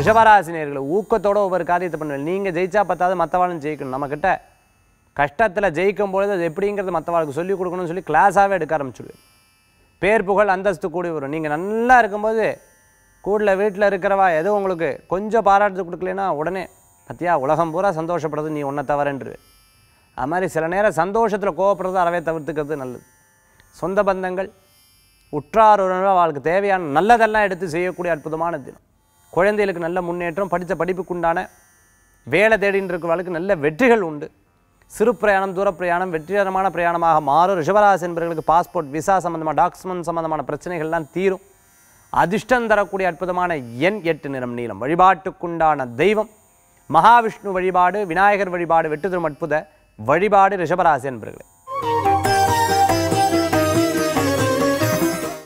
ரிஷபராசினியர்களை ஊக்கத்தோட ஒவ்வொரு காரியத்தை பண்ணுவேன் நீங்கள் ஜெயிச்சா பத்தாவது மற்றவாளும் ஜெயிக்கணும் நம்மக்கிட்ட கஷ்டத்தில் ஜெயிக்கும் பொழுது அது எப்படிங்கிறது மற்றவாளுக்கு சொல்லிக் கொடுக்கணும்னு சொல்லி கிளாஸாகவே எடுக்க ஆரம்பிச்சுடுவேன் பேர் புகழ் அந்தஸ்து கூடி வரும் நீங்கள் நல்லா இருக்கும்போது கூடில் வீட்டில் இருக்கிறவா ஏதோ உங்களுக்கு கொஞ்சம் பாராட்டு கொடுக்கலனா உடனே பத்தியா உலகம் பூரா சந்தோஷப்படுறது நீ ஒன்றை தவறுன்று அது மாதிரி சில நேரம் சந்தோஷத்தில் கோவப்படுறது அறவே தவிர்த்துக்கிறது நல்லது சொந்த பந்தங்கள் உற்றார் உறவினர் அவளுக்கு தேவையான நல்லதெல்லாம் எடுத்து செய்யக்கூடிய அற்புதமான தினம் குழந்தைகளுக்கு நல்ல முன்னேற்றம் படித்த படிப்புக்குண்டான வேலை தேடின்னு இருக்கிறவர்களுக்கு நல்ல வெற்றிகள் உண்டு சிறு பிரயாணம் தூர பிரயாணம் வெற்றிகரமான பிரயாணமாக மாறும் ரிஷபராசி என்பவர்களுக்கு பாஸ்போர்ட் விசா சம்பந்தமான டாக்குமெண்ட் சம்பந்தமான பிரச்சனைகள்லாம் தீரும் அதிர்ஷ்டம் தரக்கூடிய அற்புதமான எண் எட்டு நிறம் நீளம் வழிபாட்டுக்குண்டான தெய்வம் மகாவிஷ்ணு வழிபாடு விநாயகர் வழிபாடு வெற்றி தரும் அற்புத வழிபாடு ரிஷபராசி என்பவர்களே